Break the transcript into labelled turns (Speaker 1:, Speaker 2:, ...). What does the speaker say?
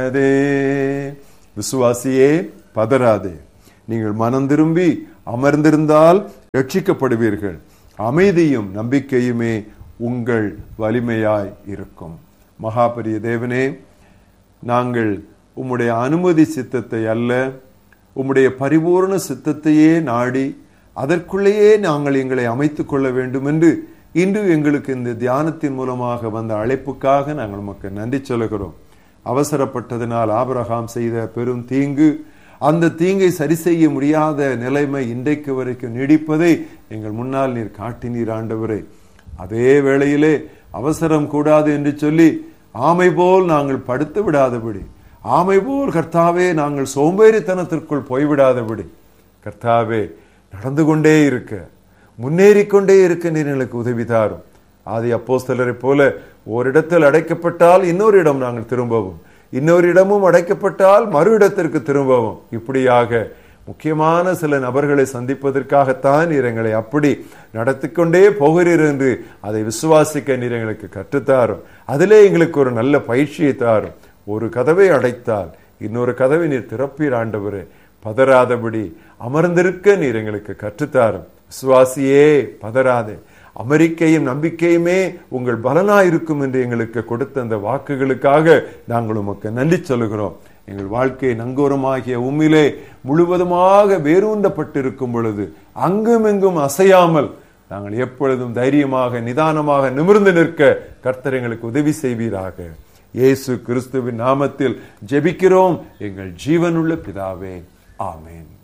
Speaker 1: அதே விசுவாசியே பதறாதே நீங்கள் மனம் திரும்பி அமர்ந்திருந்தால் ரட்சிக்கப்படுவீர்கள் அமைதியும் நம்பிக்கையுமே உங்கள் வலிமையாய் இருக்கும் மகாபரிய தேவனே நாங்கள் உம்முடைய அனுமதி சித்தத்தை அல்ல உம்முடைய பரிபூர்ண சித்தத்தையே நாடி அதற்குள்ளேயே நாங்கள் எங்களை அமைத்துக் கொள்ள வேண்டும் என்று இன்று எங்களுக்கு இந்த தியானத்தின் மூலமாக வந்த அழைப்புக்காக நாங்கள் உமக்கு நன்றி சொல்லுகிறோம் அவசரப்பட்டதனால் ஆபிரகாம் செய்த பெரும் தீங்கு அந்த தீங்கை சரி செய்ய முடியாத நிலைமை இன்றைக்கு வரைக்கும் நீடிப்பதை எங்கள் முன்னால் நீர் காட்டினீர் ஆண்டவரே அதே வேளையிலே அவசரம் கூடாது என்று சொல்லி ஆமை போல் நாங்கள் படுத்து விடாதபடி ஆமை போல் கர்த்தாவே நாங்கள் சோம்பேறித்தனத்திற்குள் போய்விடாதபடி கர்த்தாவே நடந்து கொண்டே இருக்க முன்னேறி கொண்டே இருக்க நீர் எங்களுக்கு உதவி தாரும் ஆதி அப்போஸ்தலரை போல ஓரிடத்தில் அடைக்கப்பட்டால் இன்னொரு இடம் நாங்கள் திரும்பவும் இன்னொரு இடமும் அடைக்கப்பட்டால் மறு இடத்திற்கு திரும்பவும் இப்படியாக முக்கியமான சில நபர்களை சந்திப்பதற்காகத்தான் நீர் எங்களை அப்படி நடத்திக்கொண்டே போகிறீர் என்று அதை விசுவாசிக்க நீர் எங்களுக்கு கற்றுத்தாரும் அதிலே எங்களுக்கு ஒரு நல்ல பயிற்சியை தாரும் ஒரு கதவை அடைத்தால் இன்னொரு கதவை நீர் திறப்பீர் ஆண்டவரே பதறாதபடி அமர்ந்திருக்க நீர் எங்களுக்கு கற்றுத்தாரும் விசுவாசியே பதறாதே அமெரிக்கையும் நம்பிக்கையுமே உங்கள் பலனாயிருக்கும் என்று எங்களுக்கு கொடுத்த அந்த வாக்குகளுக்காக நாங்கள் உமக்கு நன்றி சொல்லுகிறோம் எங்கள் வாழ்க்கை நங்கூரமாகிய உம்மிலே முழுவதுமாக வேரூன்றப்பட்டிருக்கும் பொழுது அங்கும் எங்கும் அசையாமல் நாங்கள் எப்பொழுதும் தைரியமாக நிதானமாக நிமிர்ந்து நிற்க கர்த்தர் எங்களுக்கு உதவி செய்வீராக இயேசு கிறிஸ்துவின் நாமத்தில் ஜெபிக்கிறோம் எங்கள் ஜீவனுள்ள பிதாவே ஆமேன்